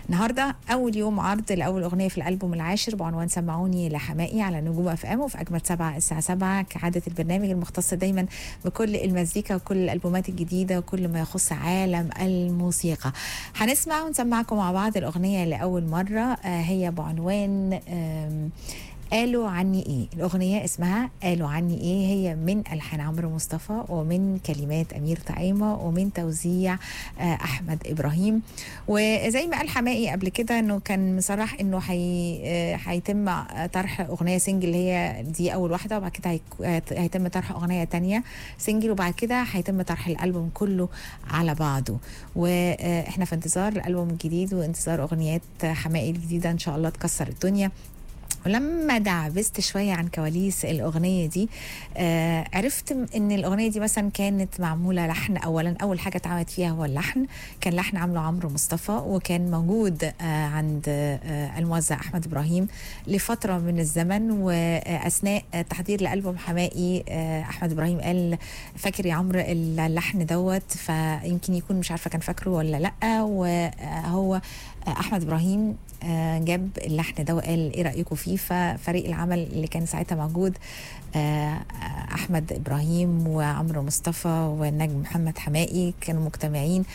النهارده اول يوم عرض لاول اغنيه في الالبوم العاشر بعنوان سمعوني لحمائي على نجوم اف ام وفي اجمل سبعه الساعه 7 كعاده البرنامج المختص دايما بكل المزيكا وكل الالبومات الجديده وكل ما يخص عالم الموسيقى هنسمع ونسمعكم مع بعض الاغنيه لاول مره آه، هي بعنوان آم، قالوا عني ايه الاغنيه اسمها قالوا عني ايه هي من الحان عمرو مصطفى ومن كلمات امير طعيمه ومن توزيع آه، احمد ابراهيم وزي ما قال حمائي قبل كده انه كان مصرح انه هي آه، هيتم طرح اغنيه سنجل هي دي اول واحده وبعد كده هيك- هيتم طرح اغنيه تانية سنجل وبعد كده هيتم طرح الالبوم كله على بعضه واحنا في انتظار الالبوم الجديد وانتظار اغنيات حمائي الجديده ان شاء الله تكسر الدنيا ولما دعبست شوية عن كواليس الأغنية دي آه عرفت م- إن الأغنية دي مثلا كانت معمولة لحن أولا أول حاجة اتعملت فيها هو اللحن كان لحن عامله عمرو مصطفى وكان موجود آه عند آه الموزع أحمد إبراهيم لفترة من الزمن وأثناء تحضير لألبوم حمائي آه أحمد إبراهيم قال فاكر يا عمرو اللحن دوت فيمكن يكون مش عارفة كان فاكره ولا لأ وهو احمد ابراهيم آه، جاب اللحن ده وقال ايه رايكم فيه ففريق العمل اللي كان ساعتها موجود آه، احمد ابراهيم وعمرو مصطفى والنجم محمد حمائي كانوا مجتمعين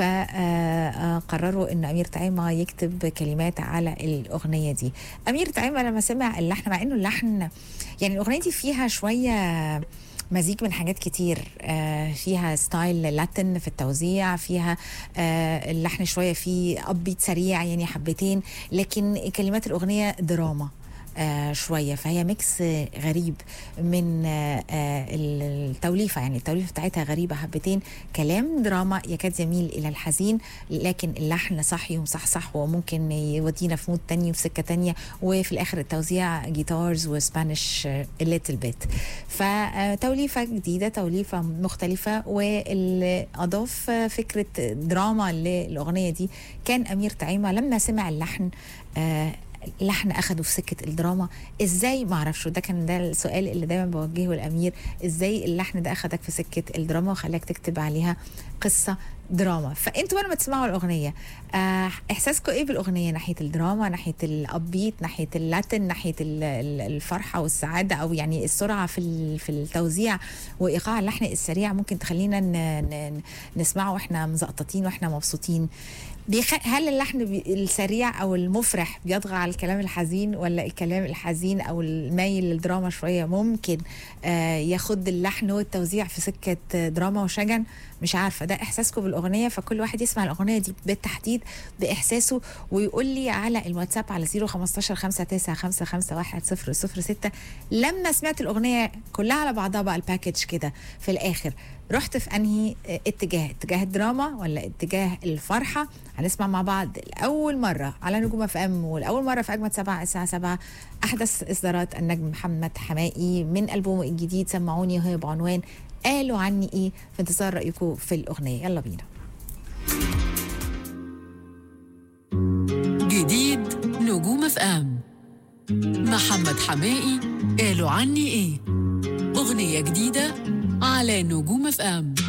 فقرروا ان امير طعيمه يكتب كلمات على الاغنيه دي امير طعيمه لما سمع اللحن مع انه اللحن يعني الاغنيه دي فيها شويه مزيج من حاجات كتير آه، فيها ستايل لاتن في التوزيع فيها آه، اللحن شويه فيه ابيت سريع يعني حبتين لكن كلمات الاغنيه دراما آه شوية فهي ميكس آه، غريب من آه آه التوليفة يعني التوليفة بتاعتها غريبة حبتين كلام دراما يكاد يميل إلى الحزين لكن اللحن صحي ومصحصح وممكن يودينا في مود تاني وفي سكة تانية وفي الآخر التوزيع جيتارز وسبانيش ليتل بيت فتوليفة جديدة توليفة مختلفة واللي أضاف فكرة دراما للأغنية دي كان أمير طعيمة لما سمع اللحن آه لحن اخده في سكه الدراما ازاي ما اعرفش وده كان ده السؤال اللي دايما بوجهه الامير ازاي اللحن ده اخدك في سكه الدراما وخلاك تكتب عليها قصه دراما فانتوا بقى لما تسمعوا الاغنيه آه احساسكم ايه بالاغنيه ناحيه الدراما ناحيه الابيت ناحيه اللاتن ناحيه ال- ال- الفرحه والسعاده او يعني السرعه في ال- في التوزيع وايقاع اللحن السريع ممكن تخلينا ن- ن- نسمعه واحنا مزقططين واحنا مبسوطين بيخ... هل اللحن بي... السريع او المفرح بيطغى على الكلام الحزين ولا الكلام الحزين او المايل للدراما شويه ممكن آه ياخد اللحن والتوزيع في سكه آه، دراما وشجن مش عارفه ده احساسكم بالاغنيه فكل واحد يسمع الاغنيه دي بالتحديد باحساسه ويقول لي على الواتساب على 015 59 ستة لما سمعت الاغنيه كلها على بعضها بقى الباكج كده في الاخر رحت في انهي آه، اتجاه اتجاه الدراما ولا اتجاه الفرحه هنسمع مع بعض لاول مره على نجوم اف ام والاول مره في اجمد سبعة الساعه 7 احدث اصدارات النجم محمد حمائي من البومه الجديد سمعوني وهي بعنوان قالوا عني ايه في انتظار رايكم في الاغنيه يلا بينا جديد نجوم اف ام محمد حمائي قالوا عني ايه اغنيه جديده على نجوم اف ام